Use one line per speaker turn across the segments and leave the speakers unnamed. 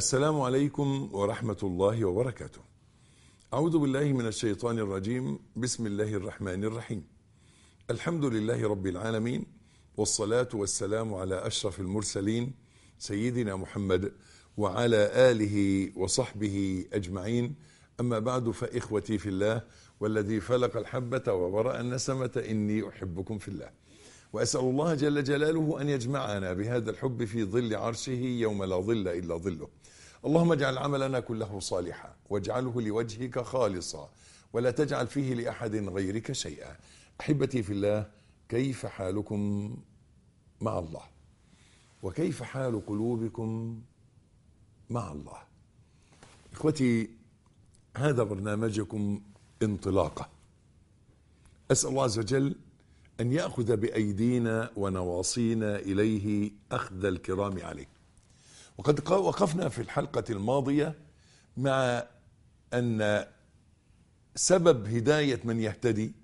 السلام عليكم ورحمة الله وبركاته. أعوذ بالله من الشيطان الرجيم، بسم الله الرحمن الرحيم. الحمد لله رب العالمين والصلاة والسلام على أشرف المرسلين سيدنا محمد وعلى آله وصحبه أجمعين. أما بعد فإخوتي في الله والذي فلق الحبة وبرأ النسمة إني أحبكم في الله. وأسأل الله جل جلاله أن يجمعنا بهذا الحب في ظل عرشه يوم لا ظل إلا ظله اللهم اجعل عملنا كله صالحا واجعله لوجهك خالصا ولا تجعل فيه لأحد غيرك شيئا أحبتي في الله كيف حالكم مع الله وكيف حال قلوبكم مع الله إخوتي هذا برنامجكم انطلاقة أسأل الله عز وجل أن يأخذ بأيدينا ونواصينا إليه أخذ الكرام عليه وقد وقفنا في الحلقة الماضية مع أن سبب هداية من يهتدي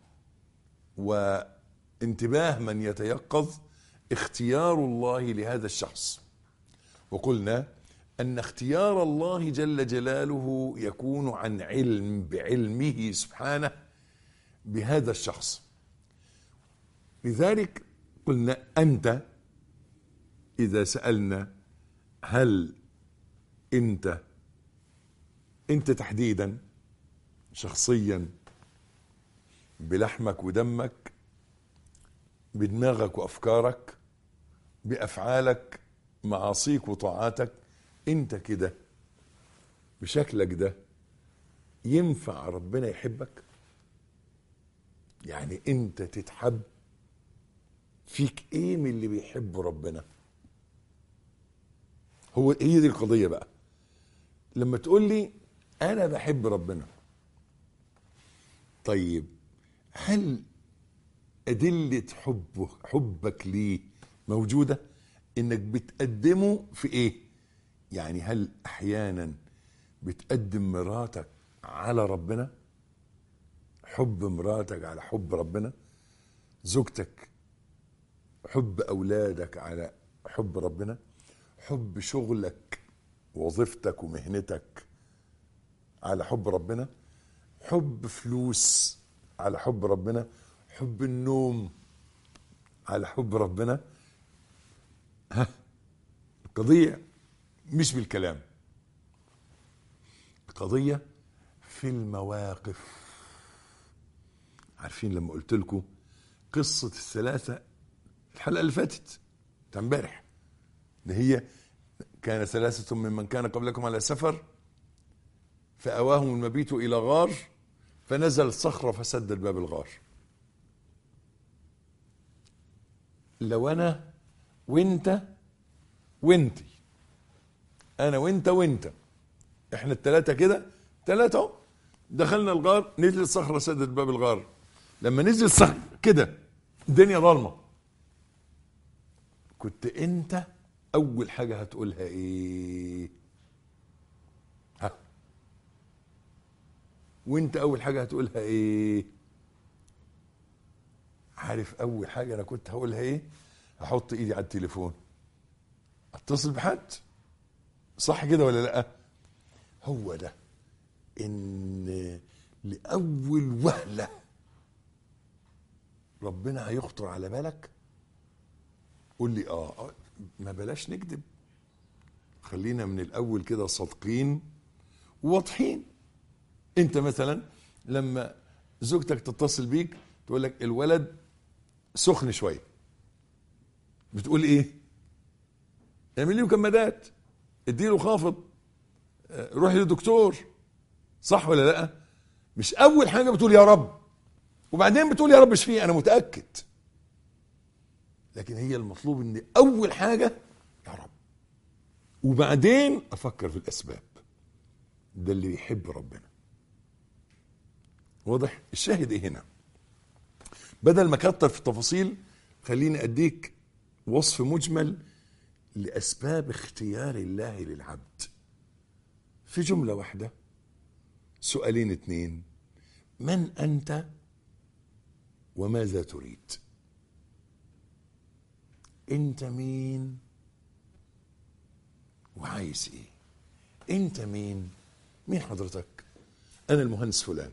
وانتباه من يتيقظ اختيار الله لهذا الشخص وقلنا أن اختيار الله جل جلاله يكون عن علم بعلمه سبحانه بهذا الشخص لذلك قلنا أنت إذا سألنا هل أنت أنت تحديدا شخصيا بلحمك ودمك بدماغك وأفكارك بأفعالك معاصيك وطاعاتك أنت كده بشكلك ده ينفع ربنا يحبك يعني أنت تتحب فيك ايه من اللي بيحب ربنا هو هي دي القضيه بقى لما تقول لي انا بحب ربنا طيب هل ادله حبه حبك ليه موجوده انك بتقدمه في ايه يعني هل احيانا بتقدم مراتك على ربنا حب مراتك على حب ربنا زوجتك حب اولادك على حب ربنا حب شغلك وظيفتك ومهنتك على حب ربنا حب فلوس على حب ربنا حب النوم على حب ربنا ها القضية مش بالكلام القضية في المواقف عارفين لما قلت لكم قصة الثلاثة الحلقه اللي فاتت بتاع امبارح اللي هي كان ثلاثة ممن كان قبلكم على سفر فأواهم المبيت إلى غار فنزل صخرة فسد الباب الغار لو أنا وأنت وأنتي أنا وأنت وأنت إحنا التلاتة كده تلاتة أهو دخلنا الغار نزلت صخرة سدت باب الغار لما نزل صخرة كده الدنيا ضلمه كنت انت اول حاجه هتقولها ايه ها وانت اول حاجه هتقولها ايه عارف اول حاجه انا كنت هقولها ايه احط ايدي على التليفون اتصل بحد صح كده ولا لا هو ده ان لاول وهله ربنا هيخطر على بالك قول لي اه ما بلاش نكذب خلينا من الاول كده صادقين وواضحين انت مثلا لما زوجتك تتصل بيك تقول لك الولد سخن شويه بتقول ايه اعمل له مكمدات اديله خافض روح للدكتور صح ولا لا مش اول حاجه بتقول يا رب وبعدين بتقول يا رب اشفيه انا متاكد لكن هي المطلوب ان اول حاجه يا رب وبعدين افكر في الاسباب ده اللي يحب ربنا واضح الشاهد ايه هنا بدل ما اكتر في التفاصيل خليني اديك وصف مجمل لاسباب اختيار الله للعبد في جمله واحده سؤالين اتنين من انت وماذا تريد انت مين وعايز ايه انت مين مين حضرتك انا المهندس فلان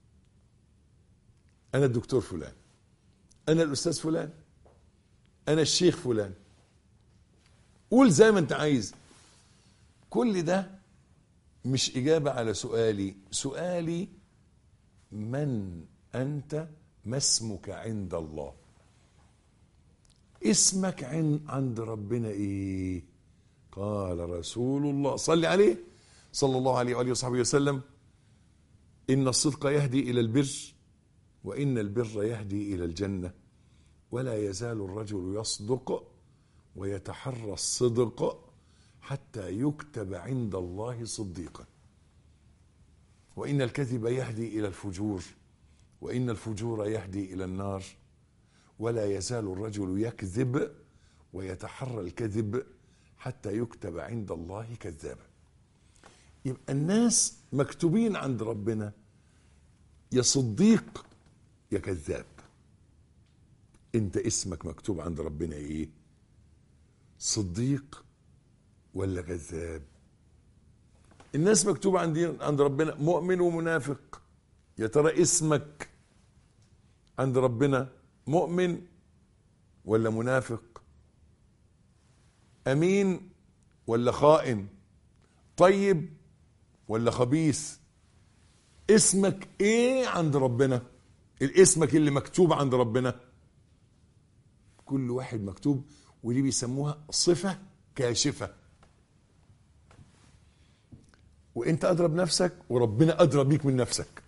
انا الدكتور فلان انا الاستاذ فلان انا الشيخ فلان قول زي ما انت عايز كل ده مش اجابه على سؤالي سؤالي من انت ما اسمك عند الله اسمك عن عند ربنا ايه قال رسول الله صل عليه صلى الله عليه واله وصحبه وسلم ان الصدق يهدي الى البر وان البر يهدي الى الجنه ولا يزال الرجل يصدق ويتحرى الصدق حتى يكتب عند الله صديقا وان الكذب يهدي الى الفجور وان الفجور يهدي الى النار ولا يزال الرجل يكذب ويتحرى الكذب حتى يكتب عند الله كذابا يبقى الناس مكتوبين عند ربنا يا صديق يا كذاب انت اسمك مكتوب عند ربنا ايه صديق ولا كذاب الناس مكتوب عند عند ربنا مؤمن ومنافق يا ترى اسمك عند ربنا مؤمن ولا منافق امين ولا خائن طيب ولا خبيث اسمك ايه عند ربنا الاسمك اللي مكتوب عند ربنا كل واحد مكتوب ودي بيسموها صفة كاشفة وانت ادرى بنفسك وربنا ادرى بيك من نفسك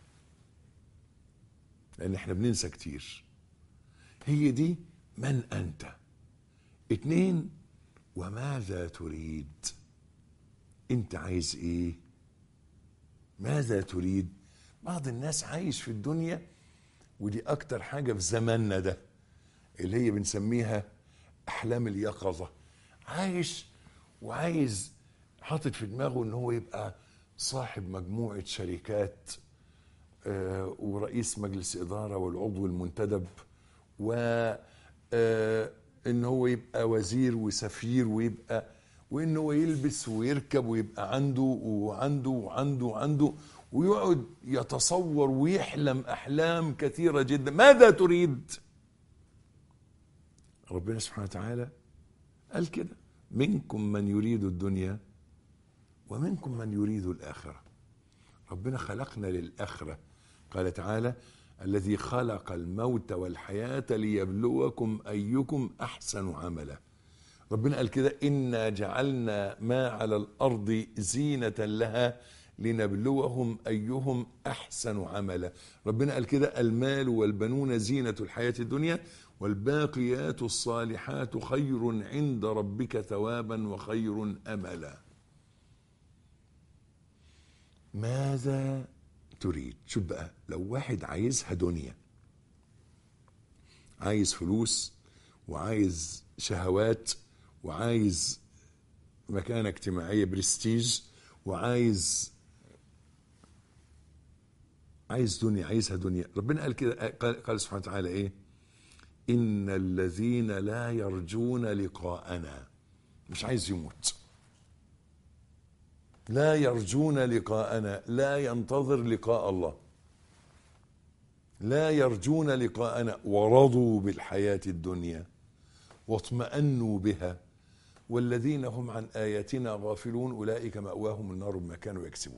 لان احنا بننسى كتير هي دي من انت اتنين وماذا تريد انت عايز ايه ماذا تريد بعض الناس عايش في الدنيا ودي اكتر حاجة في زماننا ده اللي هي بنسميها احلام اليقظة عايش وعايز حاطط في دماغه ان هو يبقى صاحب مجموعة شركات آه، ورئيس مجلس إدارة والعضو المنتدب و آه، ان هو يبقى وزير وسفير ويبقى وان هو يلبس ويركب ويبقى عنده وعنده وعنده وعنده ويقعد يتصور ويحلم احلام كثيره جدا ماذا تريد ربنا سبحانه وتعالى قال كده منكم من يريد الدنيا ومنكم من يريد الاخره ربنا خلقنا للاخره قال تعالى الذي خلق الموت والحياه ليبلوكم ايكم احسن عملا ربنا قال كده انا جعلنا ما على الارض زينه لها لنبلوهم ايهم احسن عملا ربنا قال كده المال والبنون زينه الحياه الدنيا والباقيات الصالحات خير عند ربك ثوابا وخير املا ماذا تريد شوف بقى لو واحد عايزها دنيا عايز فلوس وعايز شهوات وعايز مكانة اجتماعية برستيج وعايز عايز دنيا عايزها دنيا ربنا قال كده قال, قال سبحانه وتعالى ايه ان الذين لا يرجون لقاءنا مش عايز يموت لا يرجون لقاءنا لا ينتظر لقاء الله لا يرجون لقاءنا ورضوا بالحياة الدنيا واطمأنوا بها والذين هم عن آياتنا غافلون أولئك مأواهم النار بما كانوا يكسبون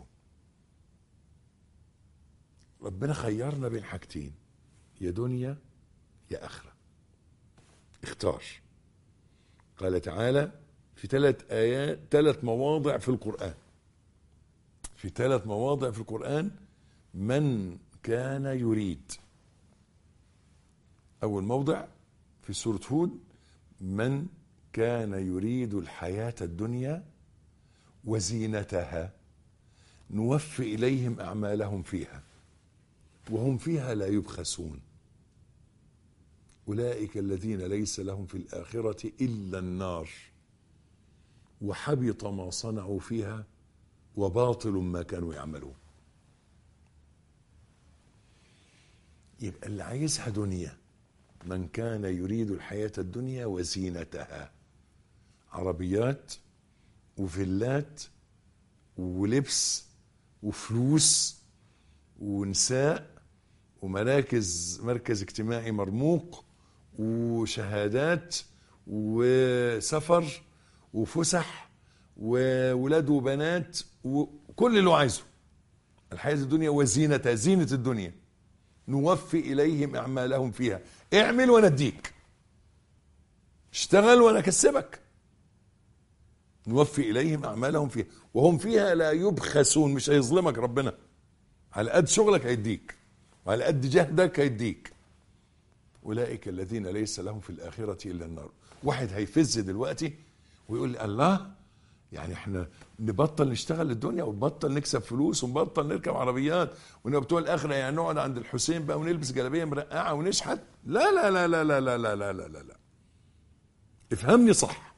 ربنا خيرنا بين حاجتين يا دنيا يا آخرة اختار قال تعالى في ثلاث آيات ثلاث مواضع في القرآن في ثلاث مواضع في القرآن من كان يريد أول موضع في سورة هود من كان يريد الحياة الدنيا وزينتها نوفي إليهم أعمالهم فيها وهم فيها لا يبخسون أولئك الذين ليس لهم في الآخرة إلا النار وحبط ما صنعوا فيها وباطل ما كانوا يعملون يبقى اللي عايزها دنيا من كان يريد الحياة الدنيا وزينتها عربيات وفيلات ولبس وفلوس ونساء ومراكز مركز اجتماعي مرموق وشهادات وسفر وفسح وولاد وبنات وكل اللي هو عايزه الحياة الدنيا وزينتها زينة الدنيا نوفي إليهم أعمالهم فيها اعمل وأنا أديك اشتغل وأنا أكسبك نوفي إليهم أعمالهم فيها وهم فيها لا يبخسون مش هيظلمك ربنا على قد شغلك هيديك وعلى قد جهدك هيديك أولئك الذين ليس لهم في الآخرة إلا النار واحد هيفز دلوقتي ويقول لي الله يعني احنا نبطل نشتغل الدنيا ونبطل نكسب فلوس ونبطل نركب عربيات ونبقى بتوع الاخره يعني نقعد عند الحسين بقى ونلبس جلابيه مرقعه ونشحت لا لا لا لا لا لا لا لا لا لا, لا. افهمني صح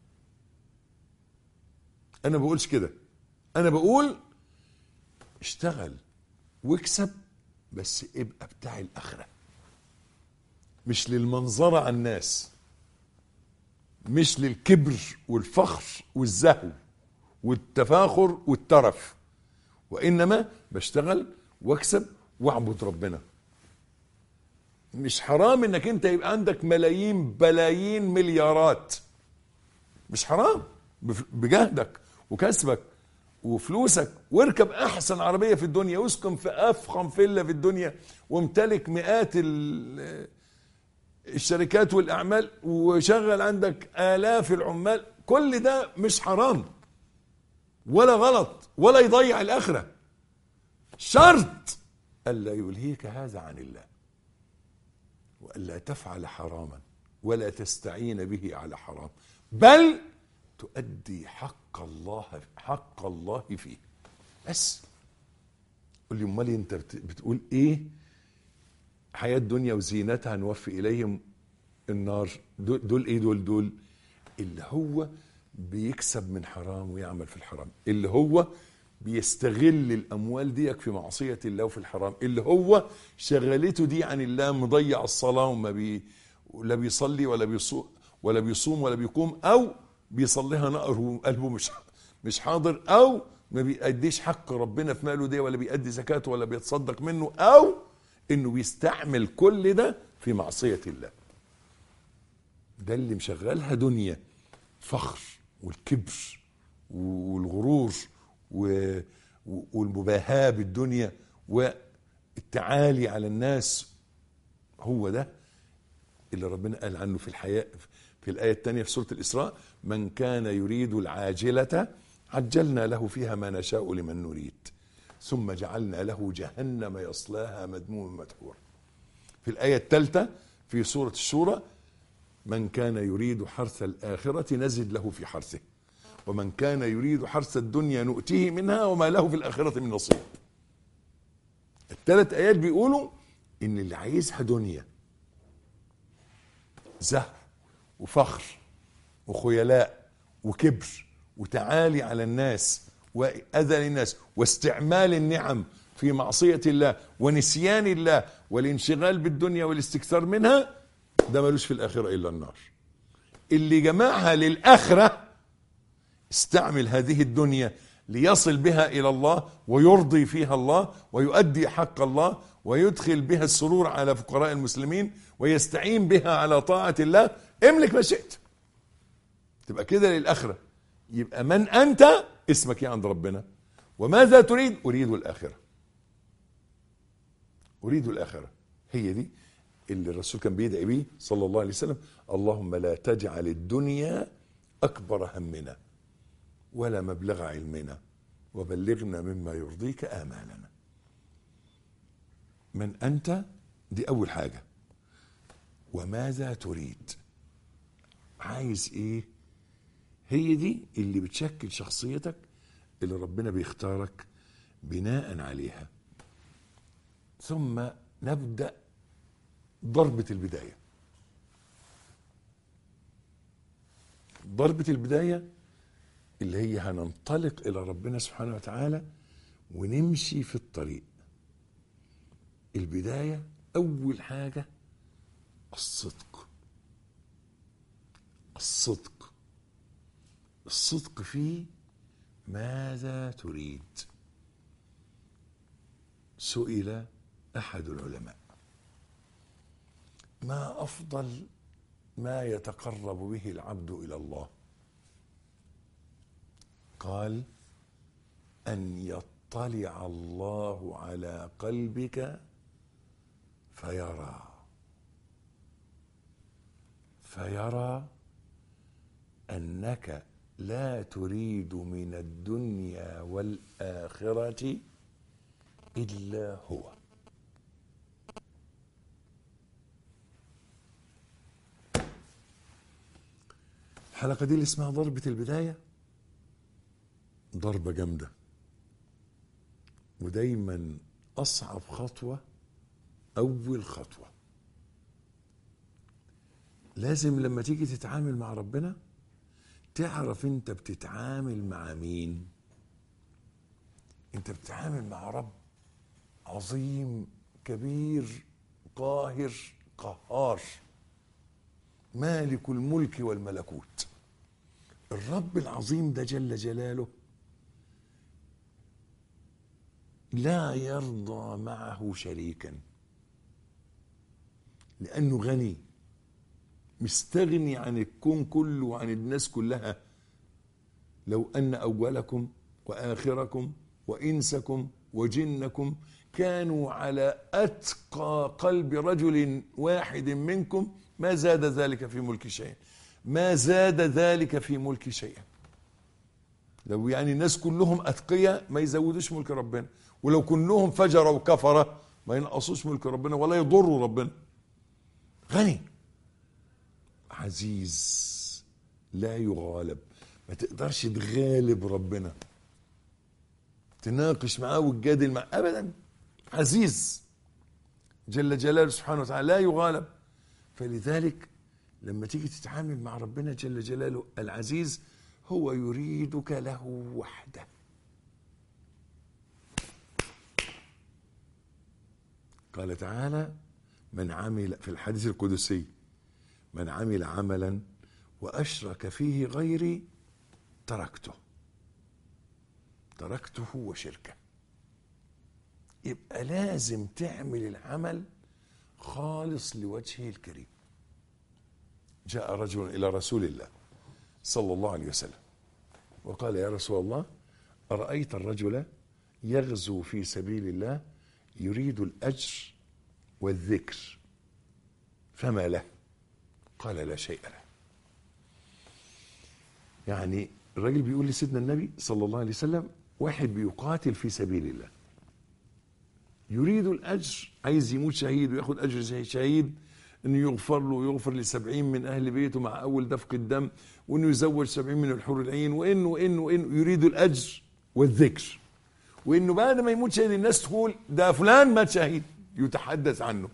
انا ما بقولش كده انا بقول اشتغل واكسب بس ابقى بتاع الاخره مش للمنظره على الناس مش للكبر والفخر والزهو والتفاخر والترف وانما بشتغل واكسب واعبد ربنا مش حرام انك انت يبقى عندك ملايين بلايين مليارات مش حرام بف- بجهدك وكسبك وفلوسك واركب احسن عربيه في الدنيا واسكن في افخم فيلا في الدنيا وامتلك مئات ال- الشركات والاعمال وشغل عندك الاف العمال كل ده مش حرام ولا غلط ولا يضيع الاخره شرط الا يلهيك هذا عن الله والا تفعل حراما ولا تستعين به على حرام بل تؤدي حق الله حق الله فيه بس قول لي امال انت بت- بتقول ايه حياة الدنيا وزينتها نوفي إليهم النار دول, دول إيه دول دول اللي هو بيكسب من حرام ويعمل في الحرام اللي هو بيستغل الأموال ديك في معصية الله وفي الحرام اللي هو شغلته دي عن الله مضيع الصلاة وما بي لا بيصلي ولا بيصوم ولا بيصوم ولا بيقوم أو بيصليها نقر وقلبه مش مش حاضر أو ما بيأديش حق ربنا في ماله ده ولا بيأدي زكاته ولا بيتصدق منه أو انه بيستعمل كل ده في معصية الله ده اللي مشغلها دنيا فخر والكبر والغرور و- والمباهاة بالدنيا والتعالي على الناس هو ده اللي ربنا قال عنه في الحياة في الآية الثانية في سورة الإسراء من كان يريد العاجلة عجلنا له فيها ما نشاء لمن نريد ثم جعلنا له جهنم يصلاها مذموما مدحورا في الآية الثالثة في سورة الشورى من كان يريد حرث الآخرة نزد له في حرثه ومن كان يريد حرث الدنيا نؤتيه منها وما له في الآخرة من نصيب الثلاث آيات بيقولوا إن اللي عايزها دنيا زهو وفخر وخيلاء وكبر وتعالي على الناس وأذى للناس واستعمال النعم في معصية الله ونسيان الله والانشغال بالدنيا والاستكثار منها ده ملوش في الآخرة إلا النار اللي جمعها للآخرة استعمل هذه الدنيا ليصل بها إلى الله ويرضي فيها الله ويؤدي حق الله ويدخل بها السرور على فقراء المسلمين ويستعين بها على طاعة الله املك ما شئت تبقى كده للآخرة يبقى من أنت اسمك ايه عند ربنا وماذا تريد أريد الآخرة أريد الآخرة هي دي اللي الرسول كان بيدعي بيه صلى الله عليه وسلم اللهم لا تجعل الدنيا أكبر همنا ولا مبلغ علمنا وبلغنا مما يرضيك آمالنا من أنت دي أول حاجة وماذا تريد عايز إيه هي دي اللي بتشكل شخصيتك اللي ربنا بيختارك بناء عليها ثم نبدأ ضربة البداية ضربة البداية اللي هي هننطلق إلى ربنا سبحانه وتعالى ونمشي في الطريق البداية أول حاجة الصدق الصدق الصدق فيه ماذا تريد سئل احد العلماء ما افضل ما يتقرب به العبد الى الله قال ان يطلع الله على قلبك فيرى فيرى انك لا تريد من الدنيا والاخره الا هو الحلقه دي اللي اسمها ضربه البدايه ضربه جامده ودايما اصعب خطوه اول خطوه لازم لما تيجي تتعامل مع ربنا تعرف انت بتتعامل مع مين انت بتتعامل مع رب عظيم كبير قاهر قهار مالك الملك والملكوت الرب العظيم ده جل جلاله لا يرضى معه شريكا لانه غني مستغني عن الكون كله وعن الناس كلها لو ان اولكم واخركم وانسكم وجنكم كانوا على اتقى قلب رجل واحد منكم ما زاد ذلك في ملك شيئا ما زاد ذلك في ملك شيئا لو يعني الناس كلهم اتقياء ما يزودوش ملك ربنا ولو كلهم فجروا وكفره ما ينقصوش ملك ربنا ولا يضروا ربنا غني عزيز لا يغالب ما تقدرش تغالب ربنا تناقش معاه وتجادل معاه ابدا عزيز جل جلاله سبحانه وتعالى لا يغالب فلذلك لما تيجي تتعامل مع ربنا جل جلاله العزيز هو يريدك له وحده قال تعالى من عمل في الحديث القدسي من عمل عملا واشرك فيه غيري تركته تركته وشركه يبقى لازم تعمل العمل خالص لوجهه الكريم جاء رجل الى رسول الله صلى الله عليه وسلم وقال يا رسول الله ارايت الرجل يغزو في سبيل الله يريد الاجر والذكر فما له قال لا شيء له يعني الراجل بيقول لسيدنا النبي صلى الله عليه وسلم واحد بيقاتل في سبيل الله يريد الاجر عايز يموت شهيد وياخد اجر زي شهيد انه يغفر له ويغفر لسبعين من اهل بيته مع اول دفق الدم وانه يزوج سبعين من الحور العين وانه وانه وانه يريد الاجر والذكر وانه بعد ما يموت شهيد الناس تقول ده فلان مات شهيد يتحدث عنه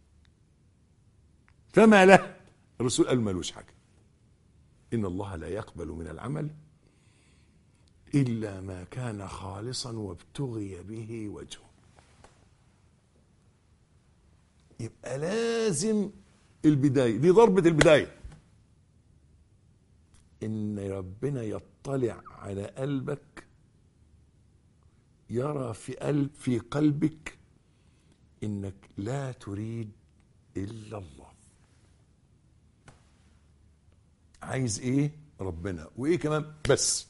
فما له الرسول قال ملوش حاجه ان الله لا يقبل من العمل الا ما كان خالصا وابتغي به وجهه يبقى لازم البدايه دي ضربه البدايه ان ربنا يطلع على قلبك يرى في قلب في قلبك انك لا تريد الا الله عايز ايه ربنا وايه كمان بس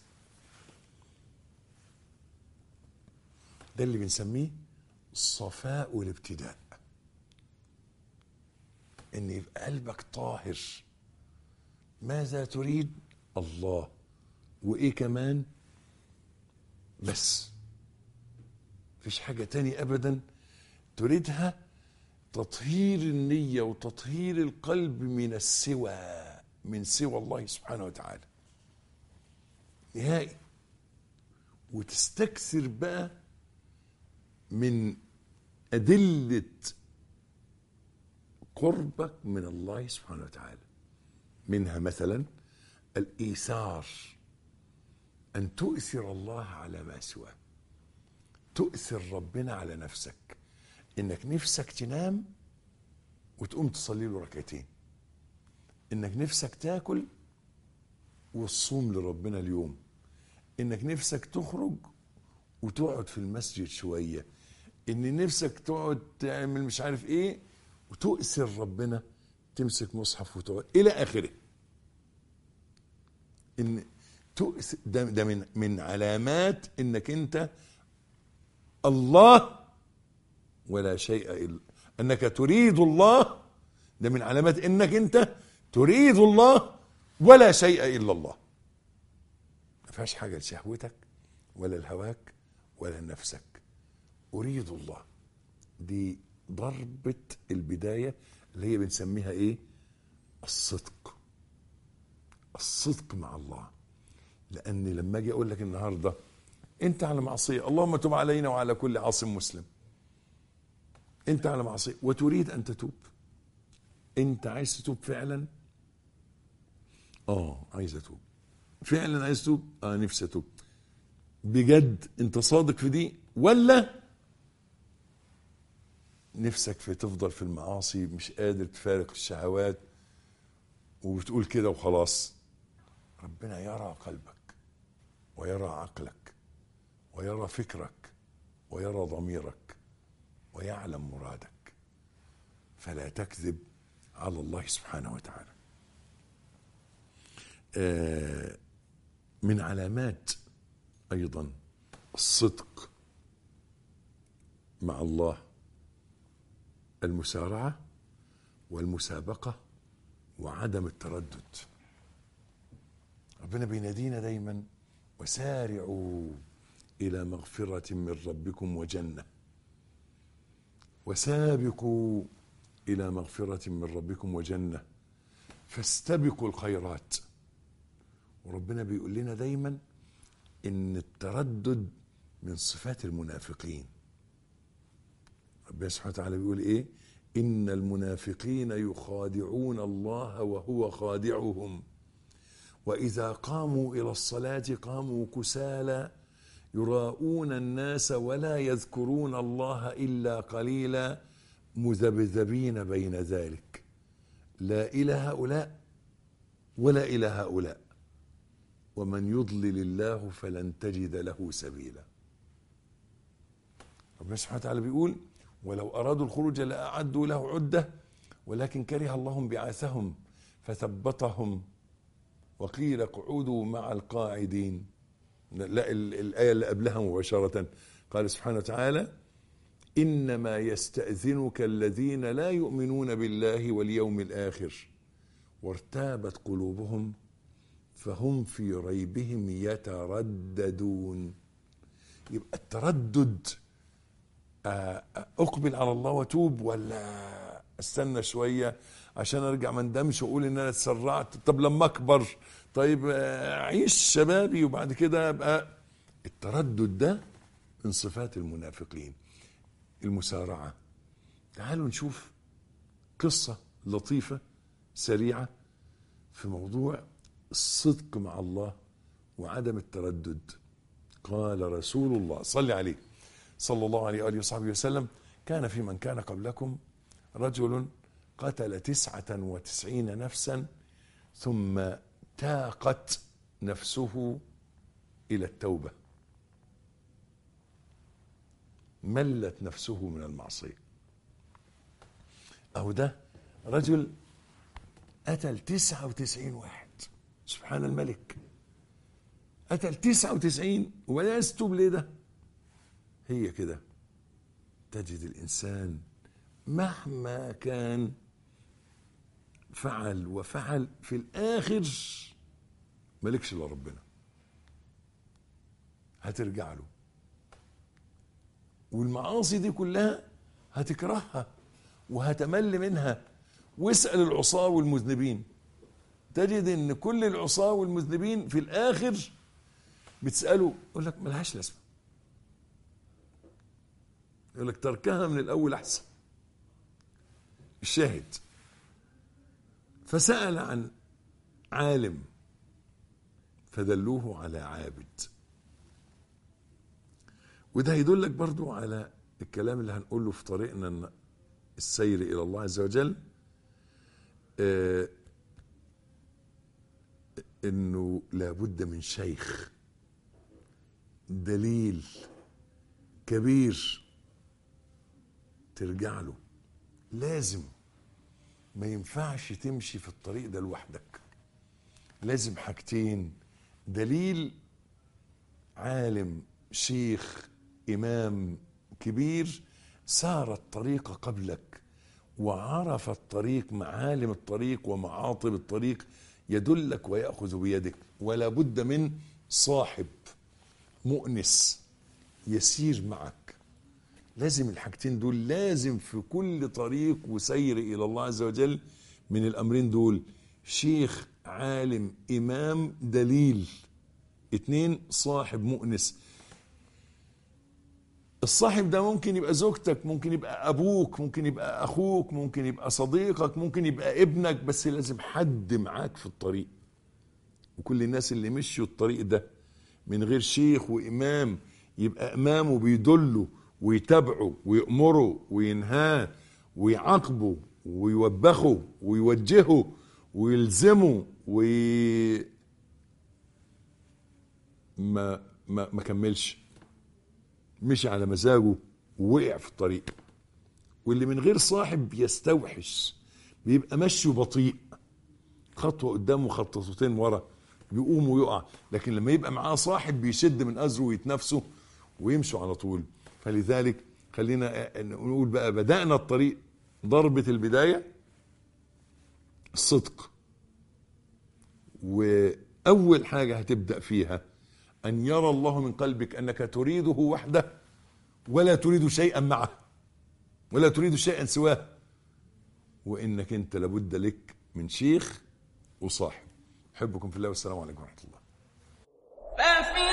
ده اللي بنسميه صفاء الابتداء ان يبقى قلبك طاهر ماذا تريد الله وايه كمان بس مفيش حاجة تاني ابدا تريدها تطهير النية وتطهير القلب من السوى من سوى الله سبحانه وتعالى نهائي وتستكثر بقى من أدلة قربك من الله سبحانه وتعالى منها مثلا الإيثار أن تؤثر الله على ما سواه تؤثر ربنا على نفسك إنك نفسك تنام وتقوم تصلي له ركعتين إنك نفسك تاكل وتصوم لربنا اليوم انك نفسك تخرج وتقعد في المسجد شويه ان نفسك تقعد تعمل مش عارف ايه وتؤثر ربنا تمسك مصحف وتقعد الى اخره ان تؤثر ده, ده من من علامات انك انت الله ولا شيء الا انك تريد الله ده من علامات انك انت تريد الله ولا شيء الا الله ما فيهاش حاجه لشهوتك ولا لهواك ولا لنفسك اريد الله دي ضربه البدايه اللي هي بنسميها ايه الصدق الصدق مع الله لان لما اجي اقول لك النهارده انت على معصيه اللهم تب علينا وعلى كل عاصم مسلم انت على معصيه وتريد ان تتوب انت عايز تتوب فعلا اه عايز اتوب فعلا عايز تتوب اه نفسي اتوب بجد انت صادق في دي ولا نفسك في تفضل في المعاصي مش قادر تفارق الشهوات وبتقول كده وخلاص ربنا يرى قلبك ويرى عقلك ويرى فكرك ويرى ضميرك ويعلم مرادك فلا تكذب على الله سبحانه وتعالى آه من علامات ايضا الصدق مع الله المسارعه والمسابقه وعدم التردد ربنا بينادينا دايما وسارعوا الى مغفره من ربكم وجنه وسابقوا الى مغفره من ربكم وجنه فاستبقوا الخيرات وربنا بيقول لنا دايما ان التردد من صفات المنافقين ربنا سبحانه وتعالى بيقول ايه ان المنافقين يخادعون الله وهو خادعهم واذا قاموا الى الصلاه قاموا كسالى يراءون الناس ولا يذكرون الله الا قليلا مذبذبين بين ذلك لا الى هؤلاء ولا الى هؤلاء ومن يضلل الله فلن تجد له سبيلا ربنا سبحانه وتعالى بيقول ولو أرادوا الخروج لأعدوا له عدة ولكن كره الله بعاثهم فثبطهم وقيل اقعدوا مع القاعدين لا الآية اللي قبلها مباشرة قال سبحانه وتعالى إنما يستأذنك الذين لا يؤمنون بالله واليوم الآخر وارتابت قلوبهم فهم في ريبهم يترددون يبقى التردد اقبل على الله واتوب ولا استنى شويه عشان ارجع ما اندمش واقول ان انا اتسرعت طب لما اكبر طيب اعيش شبابي وبعد كده ابقى التردد ده من صفات المنافقين المسارعه تعالوا نشوف قصه لطيفه سريعه في موضوع الصدق مع الله وعدم التردد قال رسول الله صلى عليه صلى الله عليه وآله وصحبه وسلم كان في من كان قبلكم رجل قتل تسعة وتسعين نفسا ثم تاقت نفسه إلى التوبة ملت نفسه من المعصية أو ده رجل قتل تسعة وتسعين واحد سبحان الملك قتل تسعة وتسعين ولا يستوب ليه ده هي كده تجد الإنسان مهما كان فعل وفعل في الآخر مالكش إلا ربنا هترجع له والمعاصي دي كلها هتكرهها وهتمل منها واسأل العصاة والمذنبين تجد ان كل العصاة والمذنبين في الاخر بتسأله يقول لك ملهاش لازمة يقول لك تركها من الاول احسن الشاهد فسأل عن عالم فدلوه على عابد وده يدلك برضو على الكلام اللي هنقوله في طريقنا السير إلى الله عز وجل آه انه لابد من شيخ دليل كبير ترجع له لازم ما ينفعش تمشي في الطريق ده لوحدك لازم حاجتين دليل عالم شيخ امام كبير سار الطريق قبلك وعرف الطريق معالم الطريق ومعاطب الطريق يدلك وياخذ بيدك ولا بد من صاحب مؤنس يسير معك لازم الحاجتين دول لازم في كل طريق وسير الى الله عز وجل من الامرين دول شيخ عالم امام دليل اتنين صاحب مؤنس الصاحب ده ممكن يبقى زوجتك ممكن يبقى ابوك ممكن يبقى اخوك ممكن يبقى صديقك ممكن يبقى ابنك بس لازم حد معاك في الطريق وكل الناس اللي مشوا الطريق ده من غير شيخ وامام يبقى امامه بيدله ويتابعه ويأمره وينهاه ويعاقبه ويوبخه ويوجهه ويلزمه وي ما ما ما كملش مشي على مزاجه ووقع في الطريق واللي من غير صاحب بيستوحش بيبقى مشيه بطيء خطوه قدامه خطوتين ورا يقوم ويقع لكن لما يبقى معاه صاحب بيشد من ازره ويتنافسه ويمشوا على طول فلذلك خلينا نقول بقى بدأنا الطريق ضربة البداية الصدق وأول حاجة هتبدأ فيها أن يرى الله من قلبك أنك تريده وحده ولا تريد شيئا معه ولا تريد شيئا سواه وإنك أنت لابد لك من شيخ وصاحب أحبكم في الله والسلام عليكم ورحمة الله
ففي